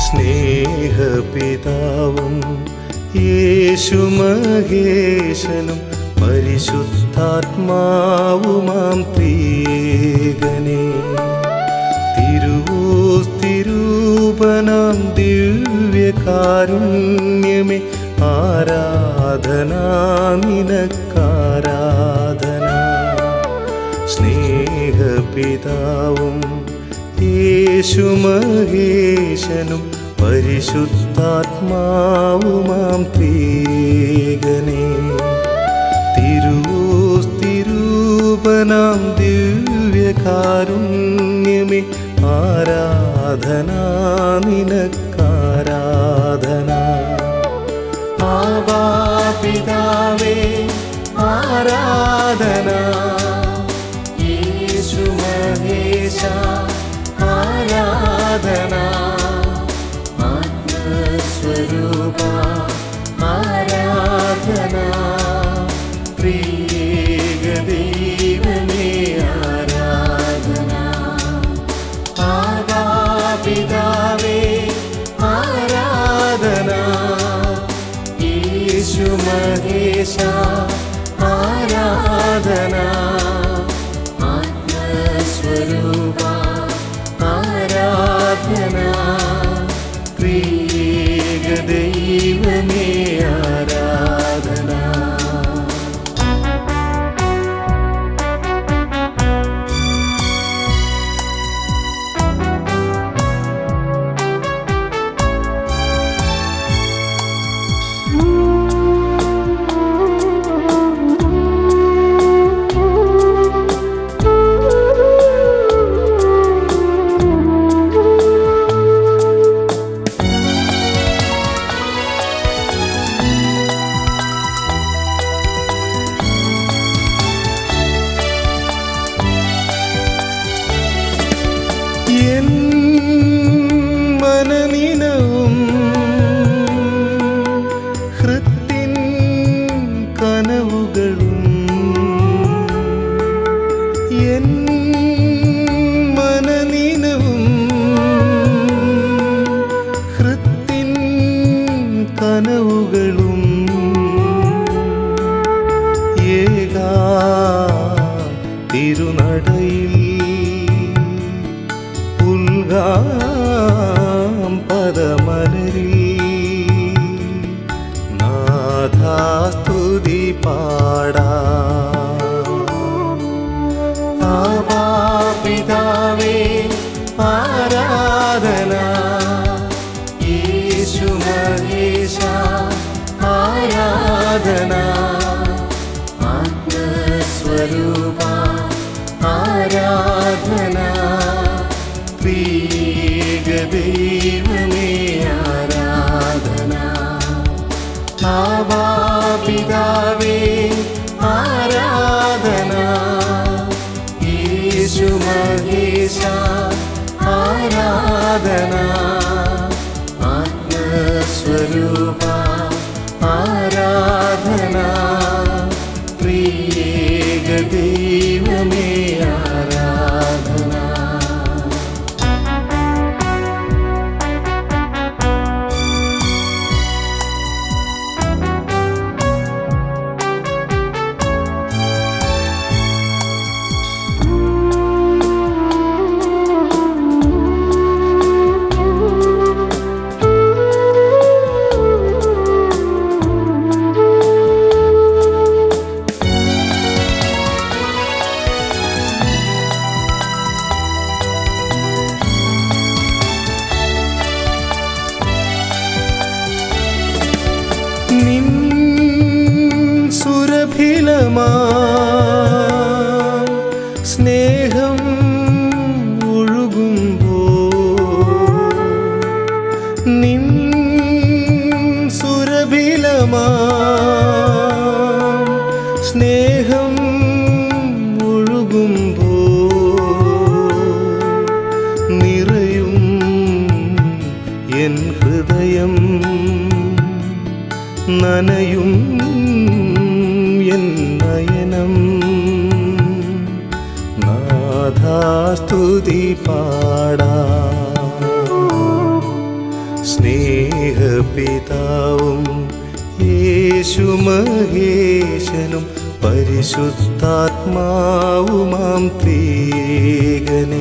സ്നേഹപിതാവും യേശുമഹേശനും പരിശുദ്ധാത്മാവുമാം ത്രിയേകനേ തിരുവോസ്തിരൂപനാം ദിവ്യകാരുണ്യമേ ആരാധന നിനക്കാരാധന സ്നേഹപിതാവും യേശുമഹേശനും പരിശുദ്ധാത്മാവുമാം ത്രിയേകനേ തിരുവോസ്തിരൂപനാം ദിവ്യകാരുണ്യമേ ആരാധന നിനക്കാരാധന ആവാപിതാവേ ആരാധന യേശു മഹേശ ആരാധന ആത്മസ്വരൂപ ആരാധന പ്രിയേക ദൈവമേ ആരാധന ആവാപിതാവേ ആരാധന യേശു മഹേശ ആരാധന ആത്മസ്വരൂപ ആരാധന പ്രിയേക ദൈവമേ ആരാധന എൻ മനനിനവും ഹൃത്തിൻ കനവുകളും എൻ മനനിനവും ഹൃത്തിൻ കനവുകളും ഏകാ തിരുനടയിൽ പുൽകാം പദമലരിൽ നാഥാസ്തുതി പാടാ പിതാവേ ആരാധന യേശു മഹേശ ആരാധന ആത്മസ്വരൂപ ആരാധന പ്രിയേക ദൈവമേ ആരാധന ആവാപിതാവേ ആരാധന യേശു മഹേശ ആരാധന ആത്മസ്വരൂപ ആരാധന പ്രിയേക ദൈവമേ ആരാധന നിൻ സുരഭിലമാ സ്നേഹം ഒഴുകുമ്പോ നിൻ സുരഭിലമാ സ്നേഹം ഒഴുകുമ്പോ നിറയും എൻ ഹൃദയം നനയും എൻ നയനം നാഥാസ്തുതി പാടാ സ്നേഹപിതാവും യേശു മഹേശനും പരിശുദ്ധാത്മാവുമാം ത്രീകനെ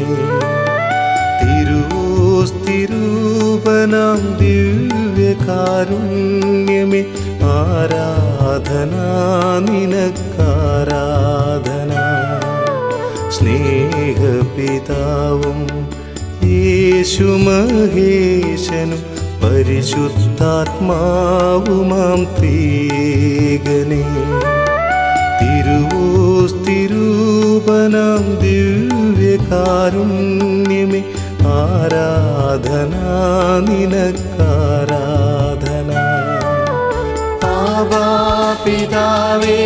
തിരുവോസ്തിരൂപനാം ദിവ്യകാരുണ്യമേ ആരാധന നിനക്കാരാധന സ്നേഹപിതാവും യേശു മഹേശനും പരിശുദ്ധാത്മാവുമാം ത്രീകനെ തിരുവോസ്തിരൂപനാം ദിവ്യകാരുണ്യമേ ആരാധന നിനക്കാരാധന ആവാ പിതാവേ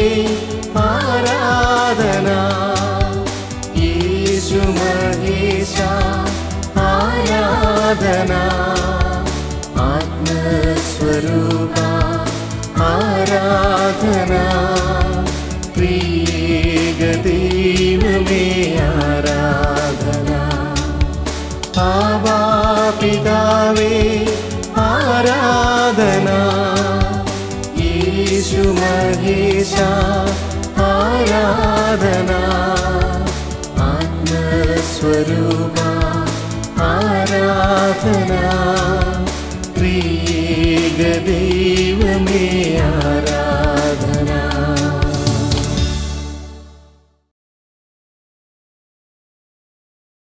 ആരാധന യേശു മഹേശ ആരാധന ആത്മസ്വരൂപ ആരാധന പ്രിയേക ദൈവമേ ആരാധന ആവാ പിതാവേ ആരാധന യേശു മഹേശ ആരാധന ആത്മസ്വരൂപ ആരാധന പ്രിയേക